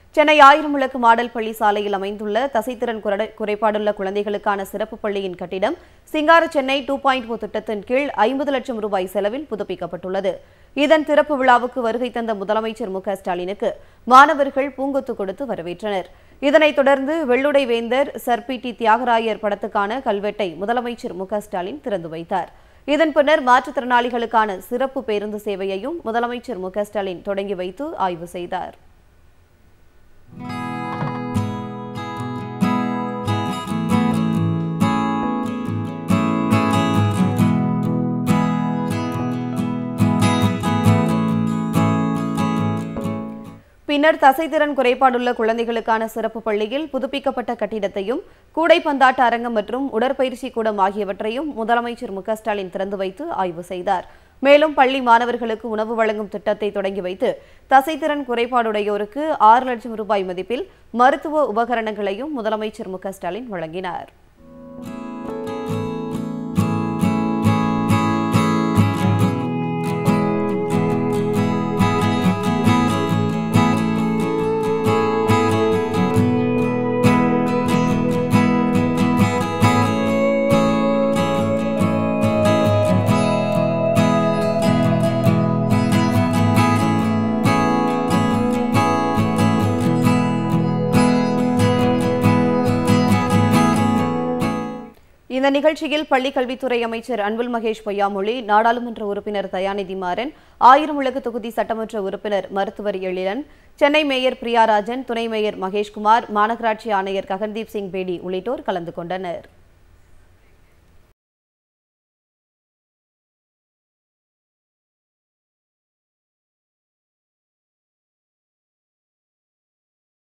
சென்னை ஆயிரம் விளக்கு மாடல் பள்ளி சாலையில் அமைந்துள்ள தசைத்திறன் குறை- குறைபாடுள்ள குழந்தைகளுக்கான சிறப்பு பள்ளியின் கட்டிடம் சிங்கார சென்னை டூ பாயிண்ட் ஓ திட்டத்தின் கீழ் ஐம்பது லட்சம் ரூபாய் செலவில் புதுப்பிக்கப்பட்டுள்ளது இதன் திறப்பு விழாவுக்கு வருகை தந்த முதலமைச்சர் மு க ஸ்டாலினுக்கு மாணவர்கள் பூங்கொத்து கொடுத்து வரவேற்றனர் இதனைத் தொடர்ந்து வெள்ளுடை வேந்தர் சர் பி டி தியாகராயர் படத்துக்கான கல்வெட்டை முதலமைச்சர் மு க ஸ்டாலின் திறந்து வைத்தார் இதன் பின்னர் மாற்றுத்திறனாளிகளுக்கான சிறப்பு பேருந்து சேவையையும் முதலமைச்சர் மு க ஸ்டாலின் தொடங்கி வைத்து ஆய்வு செய்தார் பின்னர் தசைத்திறன் குறைபாடுள்ள குழந்தைகளுக்கான சிறப்பு பள்ளியில் புதுப்பிக்கப்பட்ட கட்டிடத்தையும் கூடைப்பந்தாட்ட அரங்கம் மற்றும் உடற்பயிற்சி கூடம் ஆகியவற்றையும் முதலமைச்சர் மு க ஸ்டாலின் திறந்து வைத்து ஆய்வு செய்தார் மேலும் பள்ளி மாணவர்களுக்கு உணவு வழங்கும் திட்டத்தை தொடங்கி வைத்து தசைத்திறன் குறைபாடுடையோருக்கு ஆறு லட்சம் ரூபாய் மதிப்பில் மருத்துவ உபகரணங்களையும் முதலமைச்சர் மு க ஸ்டாலின் வழங்கினார் இந்த நிகழ்ச்சியில் பள்ளிக் கல்வித்துறை அமைச்சர் அன்பில் மகேஷ் பொய்யாமொழி நாடாளுமன்ற உறுப்பினர் தயாநிதி மாறன் ஆயிரம் விளக்கு தொகுதி சட்டமன்ற உறுப்பினர் மருத்துவர் எழிலன் சென்னை மேயர் பிரியாராஜன் துணை மேயர் மகேஷ்குமார் மாநகராட்சி ஆணையர் ககன்தீப் சிங் பேடி உள்ளிட்டோர் கலந்து கொண்டனர்